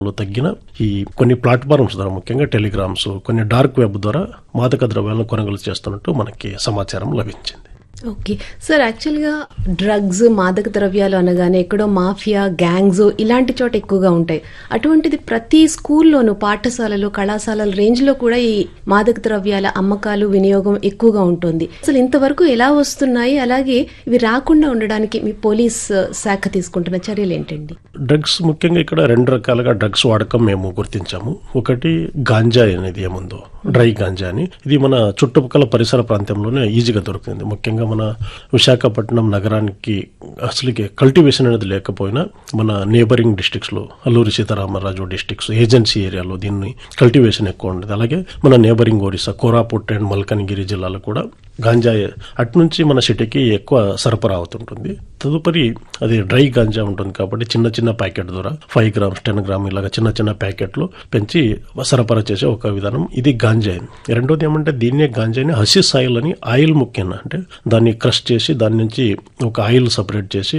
లో తగ్గిన ఈ కొన్ని ప్లాట్ఫామ్స్ ద్వారా ముఖ్యంగా టెలిగ్రామ్స్ కొన్ని డార్క్ వెబ్ ద్వారా మాదక ద్రవ్యాలను కొనుగోలు చేస్తున్నట్టు మనకి సమాచారం లభించింది ఓకే సార్ యాక్చువల్గా డ్రగ్స్ మాదక ద్రవ్యాలు అనగానే ఎక్కడో మాఫియా గ్యాంగ్స్ ఇలాంటి చోట ఎక్కువగా ఉంటాయి అటువంటిది ప్రతి స్కూల్లోనూ పాఠశాలలు కళాశాలల రేంజ్లో కూడా ఈ మాదక ద్రవ్యాల అమ్మకాలు వినియోగం ఎక్కువగా ఉంటుంది అసలు ఇంతవరకు ఎలా వస్తున్నాయి అలాగే ఇవి రాకుండా ఉండడానికి మీ పోలీస్ శాఖ తీసుకుంటున్న చర్యలు ఏంటండి డ్రగ్స్ ముఖ్యంగా ఇక్కడ రెండు రకాలుగా డ్రగ్స్ వాడకం మేము గుర్తించాము ఒకటి గాంజా అనేది ఏముందో డ్రై గాంజా అని ఇది మన చుట్టుపక్కల పరిసర ప్రాంతంలోనే ఈజీగా దొరుకుతుంది ముఖ్యంగా మన విశాఖపట్నం నగరానికి అసలుకి కల్టివేషన్ అనేది లేకపోయినా మన నేబరింగ్ డిస్ట్రిక్ట్స్ లో అల్లూరి సీతారామరాజు డిస్ట్రిక్ట్స్ ఏజెన్సీ ఏరియాలో దీన్ని కల్టివేషన్ ఎక్కువ ఉంటుంది అలాగే మన నేబరింగ్ ఒరిస్సా కోరాపుట్ అండ్ మల్కనగిరి జిల్లాలో కూడా గాంజా అటు నుంచి మన సిటీకి ఎక్కువ సరఫరా అవుతుంటుంది తదుపరి అది డ్రై గాంజా ఉంటుంది కాబట్టి చిన్న చిన్న ప్యాకెట్ ద్వారా ఫైవ్ గ్రామ్స్ టెన్ గ్రామ్ ఇలాగ చిన్న చిన్న ప్యాకెట్లు పెంచి సరఫరా చేసే ఒక విధానం ఇది గాంజా రెండోది ఏమంటే దీన్నే గాంజాని హసిస్ ఆయిల్ అని ఆయిల్ ముఖ్యంగా అంటే దాన్ని క్రష్ చేసి దాని నుంచి ఒక ఆయిల్ సపరేట్ చేసి